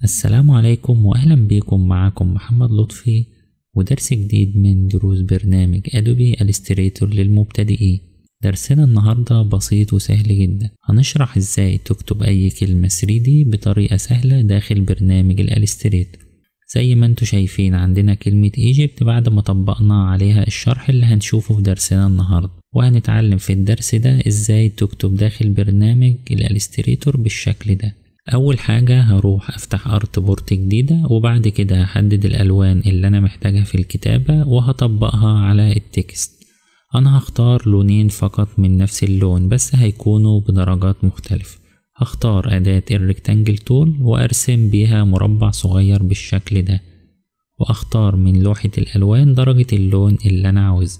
السلام عليكم وأهلا بكم معكم محمد لطفي ودرس جديد من دروس برنامج أدوبي إليستريتور للمبتدئين درسنا النهاردة بسيط وسهل جدا هنشرح ازاي تكتب أي كلمة 3D بطريقة سهلة داخل برنامج الإليستريتور زي ما انتوا شايفين عندنا كلمة ايجيبت بعد ما طبقنا عليها الشرح اللي هنشوفه في درسنا النهاردة وهنتعلم في الدرس ده ازاي تكتب داخل برنامج الالستريتور بالشكل ده اول حاجة هروح افتح ارت بورت جديدة وبعد كده هحدد الالوان اللي انا محتاجها في الكتابة وهطبقها على التكست انا هختار لونين فقط من نفس اللون بس هيكونوا بدرجات مختلفة هختار أداة الريكتانجل تول وأرسم بيها مربع صغير بالشكل ده وأختار من لوحة الألوان درجة اللون اللي أنا عاوزها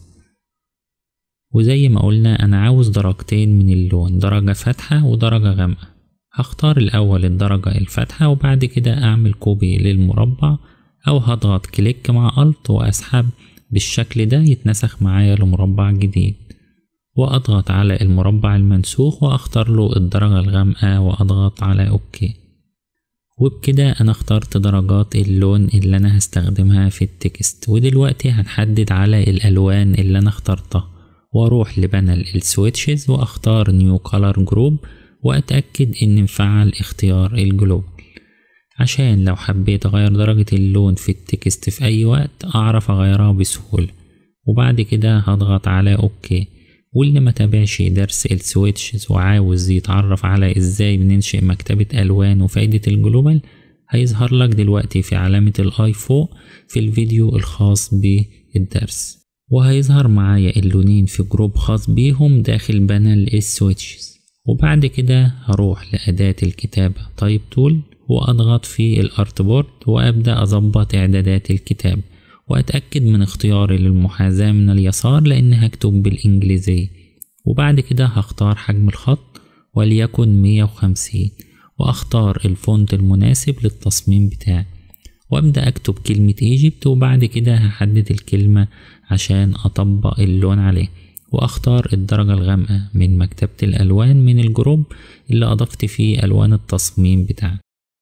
وزي ما قلنا أنا عاوز درجتين من اللون درجة فاتحة ودرجة غامقة هختار الأول الدرجة الفاتحة وبعد كده أعمل كوبي للمربع أو هضغط كليك مع ألت وأسحب بالشكل ده يتنسخ معايا لمربع جديد وأضغط على المربع المنسوخ وأختار له الدرجة الغامقة وأضغط على أوكي وبكده أنا اخترت درجات اللون اللي أنا هستخدمها في التكست ودلوقتي هنحدد على الألوان اللي أنا اخترتها وأروح لبانل السويتشز وأختار نيو كولر جروب وأتأكد إن مفعل اختيار الجلوب عشان لو حبيت أغير درجة اللون في التكست في أي وقت أعرف أغيرها بسهولة وبعد كده هضغط على أوكي واللي ما تابعش درس السويتشز وعاوز يتعرف على ازاي بننشئ مكتبة الوان وفايدة الجلوبال هيظهر لك دلوقتي في علامة الاي فوق في الفيديو الخاص بالدرس وهيظهر معايا اللونين في جروب خاص بيهم داخل بانل السويتشز وبعد كده هروح لأداة الكتابة تايب تول وأضغط في الارت بورد وأبدأ أظبط إعدادات الكتابة وأتأكد من اختياري للمحاذاة من اليسار لأن هكتب بالإنجليزية وبعد كده هختار حجم الخط وليكن مية وخمسين وأختار الفونت المناسب للتصميم بتاعي وأبدأ أكتب كلمة ايجيبت وبعد كده هحدد الكلمة عشان أطبق اللون عليه وأختار الدرجة الغامقة من مكتبة الألوان من الجروب اللي أضفت فيه ألوان التصميم بتاعي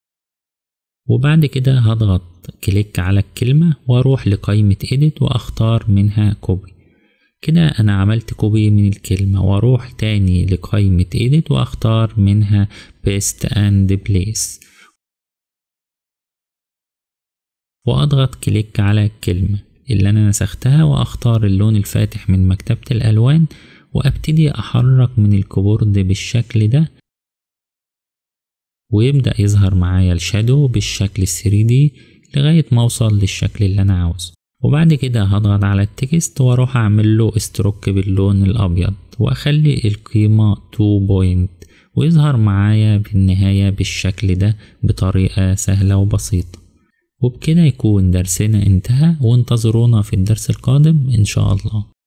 وبعد كده هضغط كليك على الكلمة واروح لقائمة edit واختار منها كوبي كده انا عملت كوبي من الكلمة واروح تاني لقائمة edit واختار منها paste and place واضغط كليك على الكلمة اللي انا نسختها واختار اللون الفاتح من مكتبة الالوان وابتدي احرك من الكيبورد بالشكل ده ويبدأ يظهر معايا الشادو بالشكل الثري دي لغاية ما اوصل للشكل اللي انا عاوزه وبعد كده هضغط على التكست واروح اعمل له استروك باللون الابيض واخلي القيمة 2 بوينت ويظهر معايا بالنهاية بالشكل ده بطريقة سهلة وبسيطة وبكده يكون درسنا انتهى وانتظرونا في الدرس القادم ان شاء الله